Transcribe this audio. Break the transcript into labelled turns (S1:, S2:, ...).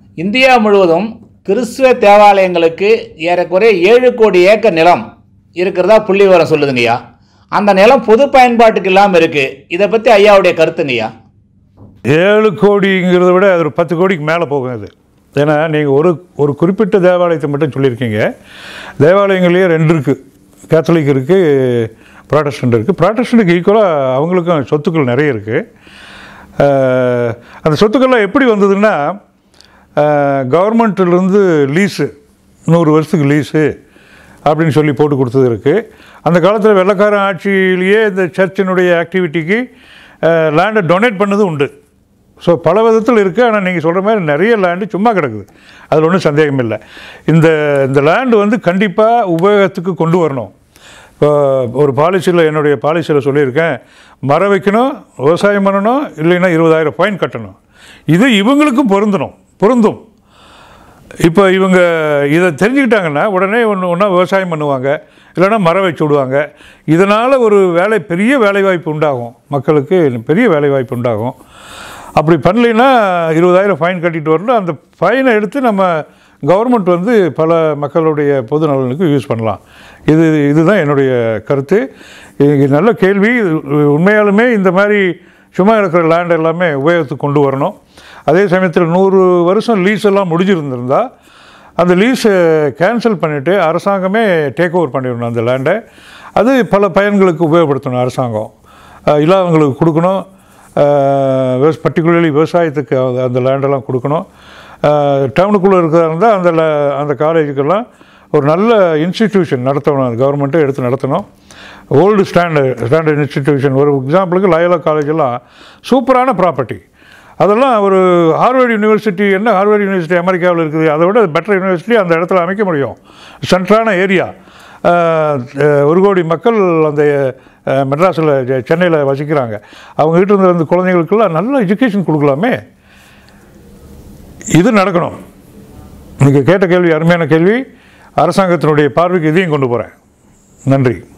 S1: India முழுவதும் கிறிஸ்துவ தேவாலயங்களுக்கு ஏறக்குறைய ஏழு கோடி ஏக்கர் நிலம் இருக்கிறதா புள்ளி விவரம் சொல்லுதுங்கய்யா அந்த நிலம் பொது பயன்பாட்டுக்கு இல்லாமல் இருக்குது இதை பற்றி ஐயாவுடைய கருத்துங்கய்யா
S2: ஏழு கோடிங்கிறத விட அது ஒரு பத்து கோடிக்கு மேலே போகும் இது ஏன்னா நீங்கள் ஒரு ஒரு குறிப்பிட்ட தேவாலயத்தை மட்டும் சொல்லியிருக்கீங்க தேவாலயங்கள்லேயே ரெண்டு இருக்குது கேத்தலிக் இருக்குது ப்ராட்டஸ்டன்ட் இருக்குது ப்ராட்டஸ்டன்ட்டுக்கு ஈக்குவலாக அவங்களுக்கும் சொத்துக்கள் நிறைய இருக்குது அந்த சொத்துக்கள்லாம் எப்படி வந்ததுன்னா கவர்மெண்ட்டிலேருந்து லீஸு நூறு வருஷத்துக்கு லீஸு அப்படின்னு சொல்லி போட்டு கொடுத்தது இருக்குது அந்த காலத்தில் வெள்ளக்காரன் ஆட்சியிலேயே இந்த சர்ச்சினுடைய ஆக்டிவிட்டிக்கு லேண்டை டொனேட் பண்ணது உண்டு ஸோ பல விதத்தில் இருக்குது ஆனால் நீங்கள் சொல்கிற மாதிரி நிறைய லேண்டு சும்மா கிடக்குது அதில் ஒன்றும் சந்தேகம் இல்லை இந்த இந்த லேண்டு வந்து கண்டிப்பாக உபயோகத்துக்கு கொண்டு வரணும் இப்போ ஒரு பாலிசியில் என்னுடைய பாலிசியில் சொல்லியிருக்கேன் மரம் வைக்கணும் விவசாயம் பண்ணணும் இல்லைன்னா இருபதாயிரம் ஃபைன் கட்டணும் இது இவங்களுக்கும் பொருந்தணும் பொருந்தும் இப்போ இவங்க இதை தெரிஞ்சுக்கிட்டாங்கன்னா உடனே ஒன்று ஒன்றா விவசாயம் பண்ணுவாங்க இல்லைன்னா மரம் வச்சு விடுவாங்க இதனால் ஒரு வேலை பெரிய வேலைவாய்ப்பு உண்டாகும் மக்களுக்கு பெரிய வேலைவாய்ப்பு உண்டாகும் அப்படி பண்ணலைன்னா இருபதாயிரம் ஃபைன் கட்டிட்டு வரணும் அந்த ஃபைனை எடுத்து நம்ம கவர்மெண்ட் வந்து பல மக்களுடைய பொது நலனுக்கு யூஸ் பண்ணலாம் இது இதுதான் என்னுடைய கருத்து இது நல்ல கேள்வி இது உண்மையாலுமே இந்த மாதிரி சும்மா இருக்கிற லேண்ட் எல்லாமே உபயோகத்துக்கு கொண்டு வரணும் அதே சமயத்தில் நூறு வருஷம் லீஸ் எல்லாம் முடிஞ்சிருந்திருந்தா அந்த லீஸை கேன்சல் பண்ணிவிட்டு அரசாங்கமே டேக் ஓவர் பண்ணிடணும் அந்த லேண்டை அது பல பயன்களுக்கு உபயோகப்படுத்தணும் அரசாங்கம் அஹ் இல்லாதவங்களுக்கு கொடுக்கணும் பர்டிகுலர்லி விவசாயத்துக்கு அந்த- அந்த லேண்டெல்லாம் கொடுக்கணும் டவுனுக்குள்ளே இருக்கிறதா இருந்தால் அந்த ல- அந்த காலேஜுக்கெல்லாம் ஒரு நல்ல இன்ஸ்டிடியூஷன் நடத்தணும் அது கவர்மெண்ட்டே எடுத்து நடத்தணும் ஓல்டு ஸ்டாண்டர்ட் ஸ்டாண்டர்ட் இன்ஸ்டிடியூஷன் ஒரு எக்ஸாம்பிளுக்கு லயோலா காலேஜெல்லாம் சூப்பரான ப்ராப்பர்ட்டி அதெல்லாம் ஒரு ஹார்வர்ட் யூனிவர்சிட்டி என்ன ஹார்வர்ட் யூனிவர்சிட்டி அமெரிக்காவில் இருக்குது அதை விட பெட்டர் யூனிவர்சிட்டி அந்த இடத்துல அமைக்க முடியும் சென்ட்ரான ஏரியா ஒரு கோடி மக்கள் அந்த மெட்ராஸில் சென்னையில் வசிக்கிறாங்க அவங்க கிட்ட இருந்து வந்து குழந்தைங்களுக்கெல்லாம் நல்ல எஜுகேஷன் கொடுக்கலாமே இது நடக்கணும் நீங்கள் கேட்ட கேள்வி அருமையான கேள்வி அரசாங்கத்தினுடைய பார்வைக்கு இதையும் கொண்டு போகிறேன் நன்றி